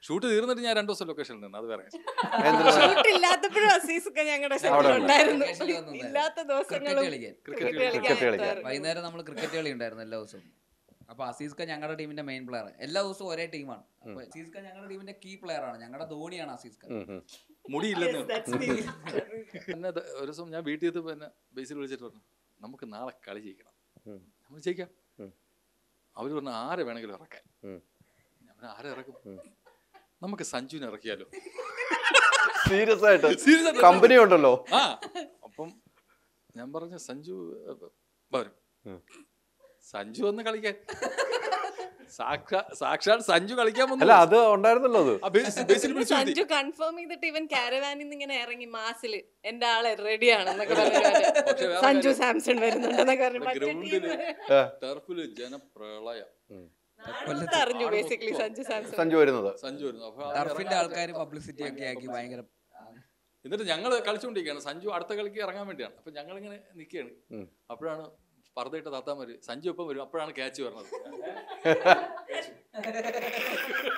Shoot തീർന്നിട്ട് ഞാൻ രണ്ടു ദിവസം ലൊക്കേഷനിൽ നിന്ന് അത് വേറെ എന്തിനാ? ഷൂട്ട് ഇല്ലാത്തപ്പോഴും അസീസൊക്കെ ഞങ്ങളുടെ അവിടെ സെറ്റിൽ ഉണ്ട്. ഉണ്ടായിരുന്നു ലൊക്കേഷനിൽ വന്നു ഇല്ലാത്ത ക്രിക്കറ്റ് ദിവസങ്ങളും കളിക്കാൻ ക്രിക്കറ്റ് ക്രിക്കറ്റ് ക്രിക്കറ്റ് കളിക്കാൻ. കളിക്കാൻ വൈകുന്നേരം നമ്മൾ ക്രിക്കറ്റ് കളി ഉണ്ടായിരുന്നു എല്ലാ ദിവസവും അപ്പൊ അസീസ്ക ഞങ്ങളുടെ ടീമിന്റെ മെയിൻ പ്ലെയർ എല്ലാ ദിവസവും ഒരേ ടീമാണ് അപ്പൊ അസീസ്ക ഞങ്ങളുടെ ടീമിന്റെ കീ പ്ലെയർ ആണ് ഞങ്ങളുടെ ധോണിയാണ് അസീസ്ക ഉം, ഉം. മുടിയില്ലെന്ന് Yes, that's me. പിന്നെ ദ- ഒരു ദിവസം ഞാൻ വീട്ടിൽ എത്തി പിന്നെ ബേസിൽ വിളിച്ചിട്ട് പറഞ്ഞു നമുക്ക് നാളെ കളി ജയിക്കണം ഉം. നമ്മൾ ജയിക്കാം ഉം. അവർ പറഞ്ഞു ആരെ വേണമെങ്കിലും ഇറക്കാൻ ഉം. ഞാൻ പറഞ്ഞു, ആരെ ഇറക്കും ഉം. നമുക്ക് സഞ്ജുവിനെ ഇറക്കിയാലോ സീരിയസ് ആയിട്ട് Serious ആയിട്ട് കമ്പനി ഉണ്ടല്ലോ ആ അപ്പം ഞാൻ പറഞ്ഞു സഞ്ജു ഏ, വരും ഉം. സഞ്ജു വന്ന് കളിക്കാൻ സാക്ഷാ സാക്ഷാൽ സഞ്ജു കളിക്കാൻ അല്ല വന്നു അത് ഉണ്ടായിരുന്നല്ലോ അത് ആ, ബേസ്- ബേസിൽ വിളിച്ചു വരുത്തി. സഞ്ജു കൺഫേം ചെയ്തിട്ട് ഇവൻ കാരവാനിൽ നിന്ന് ഇങ്ങനെ ഇറങ്ങി മാസില് എന്റെ ആള് റെഡിയാണെന്നൊക്കെ പറഞ്ഞു പക്ഷേ വേറെ സഞ്ജു കാര്യം, സാംസൺ വരുന്നുണ്ടെന്നൊക്കെ പറഞ്ഞു മറ്റേ ഗ്രൗണ്ടില് team ഏ, ടർഫില് ജനപ്രളയം നാട്ടിലത്തെ അറിഞ്ഞു ബേസിക്കലി സഞ്ജു സാംസൺ സഞ്ജു വരുന്നത് സഞ്ജു വരുന്നു അപ്പൊ ആ ടർഫിന്റെ ഇറങ്ങാൻ ആൾക്കാർ പബ്ലിസിറ്റി ഒക്കെ ആക്കി ഭയങ്കര എന്നിട്ട് ഞങ്ങൾ കളിച്ചുകൊണ്ടിരിക്കുകയാണ് സഞ്ജു അടുത്ത കളിക്ക് ഇറങ്ങാൻ വേണ്ടിയാണ് അപ്പൊ ഞങ്ങൾ ഇങ്ങനെ നിൽക്കുകയാണ് ഉം. അപ്പോഴാണ് പർദ്ദയിട്ട താത്താമാര് സഞ്ജു ഇപ്പം വരും അപ്പോഴാണ് ക്യാച്ച് വരുന്നത്